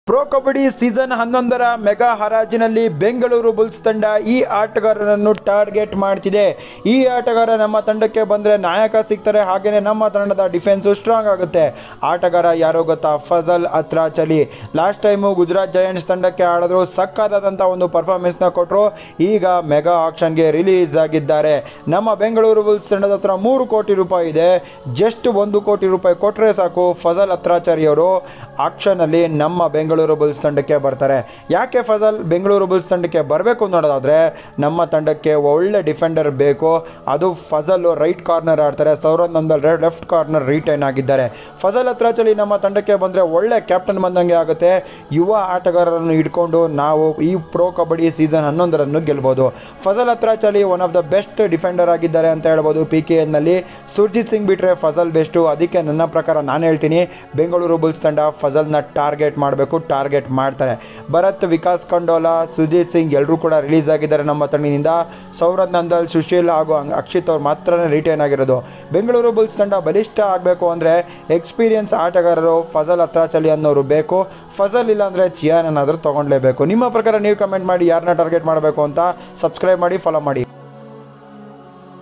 pro kabaddi season ಹನ್ನೊಂದರ mega ಹರಾಜಿನಲ್ಲಿ Bengaluru Bulls ತಂಡ ಈ ಆಟಗಾರರನ್ನು ಟಾರ್ಗೆಟ್ ಮಾಡ್ತಿದೆ ಈ ಆಟಗಾರ ನಮ್ಮ ತಂಡಕ್ಕೆ ಬಂದರೆ ನಾಯಕ ಸಿಗ್ತಾರೆ ಹಾಗೆಯೇ ನಮ್ಮ ತಂಡದ ಡಿಫೆನ್ಸು ಸ್ಟ್ರಾಂಗ್ ಆಗುತ್ತೆ ಆಟಗಾರ ಯಾರೋ ಗೊತ್ತಾ Fazel Atrachali last time Gujarat Giants ತಂಡಕ್ಕೆ ಆಡಿದ್ರು ಸಕ್ಕದಾದಂಥ ಒಂದು ಪರ್ಫಾರ್ಮೆನ್ಸ್ನ ಕೊಟ್ಟರು ಈಗ ಮೆಗಾ ಆಕ್ಷನ್ಗೆ ರಿಲೀಸ್ ಆಗಿದ್ದಾರೆ ನಮ್ಮ ಬೆಂಗಳೂರು ಬುಲ್ಸ್ ತಂಡದ ಹತ್ರ ಮೂರು ಕೋಟಿ ರೂಪಾಯಿ ಇದೆ ಜಸ್ಟ್ ಒಂದು ಕೋಟಿ ರೂಪಾಯಿ ಕೊಟ್ಟರೆ ಸಾಕು ಫಜಲ್ ಅತ್ರಾಚಾರಿ ಅವರು ಆಕ್ಷನಲ್ಲಿ ನಮ್ಮ ಬೆಂಗಳೂರು ಬುಲ್ಸ್ ತಂಡಕ್ಕೆ ಬರ್ತಾರೆ ಯಾಕೆ ಫಜಲ್ ಬೆಂಗಳೂರು ಬುಲ್ಸ್ ತಂಡಕ್ಕೆ ಬರಬೇಕು ನೋಡೋದಾದರೆ ನಮ್ಮ ತಂಡಕ್ಕೆ ಒಳ್ಳೆ ಡಿಫೆಂಡರ್ ಬೇಕು ಅದು ಫಜಲ್ ರೈಟ್ ಕಾರ್ನರ್ ಆಡ್ತಾರೆ Saurabh Nandal left corner retain ಆಗಿದ್ದಾರೆ ಫಜಲ್ ಅತ್ರಾಚಲಿ ನಮ್ಮ ತಂಡಕ್ಕೆ ಬಂದರೆ ಒಳ್ಳೆ ಕ್ಯಾಪ್ಟನ್ ಬಂದಂಗೆ ಆಗುತ್ತೆ ಯುವ ಆಟಗಾರರನ್ನು ಇಟ್ಕೊಂಡು ನಾವು ಈ ಪ್ರೋ ಕಬಡ್ಡಿ ಸೀಸನ್ ಹನ್ನೊಂದರನ್ನು ಗೆಲ್ಬೋದು Fazel Atrachali one of the best defender ಆಗಿದ್ದಾರೆ ಅಂತ ಹೇಳ್ಬೋದು ಪಿ ಕೆ ಎನ್ನಲ್ಲಿ ಸುರ್ಜಿತ್ ಸಿಂಗ್ ಬಿಟ್ಟರೆ ಫಜಲ್ ಬೆಸ್ಟು ಅದಕ್ಕೆ ನನ್ನ ಪ್ರಕಾರ ನಾನು ಹೇಳ್ತೀನಿ ಬೆಂಗಳೂರು ಬುಲ್ಸ್ ತಂಡ ಫಜಲ್ನ ಟಾರ್ಗೆಟ್ ಮಾಡಬೇಕು ಟಾರ್ಗೆಟ್ ಮಾಡ್ತಾರೆ ಭರತ್ ವಿಕಾಸ್ ಕಂಡೋಲಾ ಸುಜಿತ್ ಸಿಂಗ್ ಎಲ್ಲರೂ ಕೂಡ ರಿಲೀಸ್ ಆಗಿದ್ದಾರೆ ನಮ್ಮ ತಂಡದಿಂದ ಸೌರವ್ ನಂದಲ್ ಸುಶೀಲ್ ಹಾಗೂ ಅಂಗ್- ಅಕ್ಷಿತ್ ಅವ್ರು ಮಾತ್ರನೇ ರಿಟೈನ್ ಆಗಿರೋದು ಬೆಂಗಳೂರು ಬುಲ್ಸ್ ತಂಡ ಬಲಿಷ್ಠ ಆಗಬೇಕು ಅಂದರೆ ಎಕ್ಸ್ಪೀರಿಯನ್ಸ್ ಆಟಗಾರರು ಫಜಲ್ ಅತ್ರಾಚಲಿ ಅನ್ನೋರು ಬೇಕು ಫಜಲ್ ಇಲ್ಲ ಅಂದರೆ ಚಿಯಾನ್ ಏನಾದರೂ ತೊಗೊಳ್ಲೇಬೇಕು ನಿಮ್ಮ ಪ್ರಕಾರ ನೀವು ಕಮೆಂಟ್ ಮಾಡಿ ಯಾರನ್ನ ಟಾರ್ಗೆಟ್ ಮಾಡಬೇಕು ಅಂತ ಸಬ್ಸ್ಕ್ರೈಬ್ ಮಾಡಿ ಫಾಲೋ ಮಾಡಿ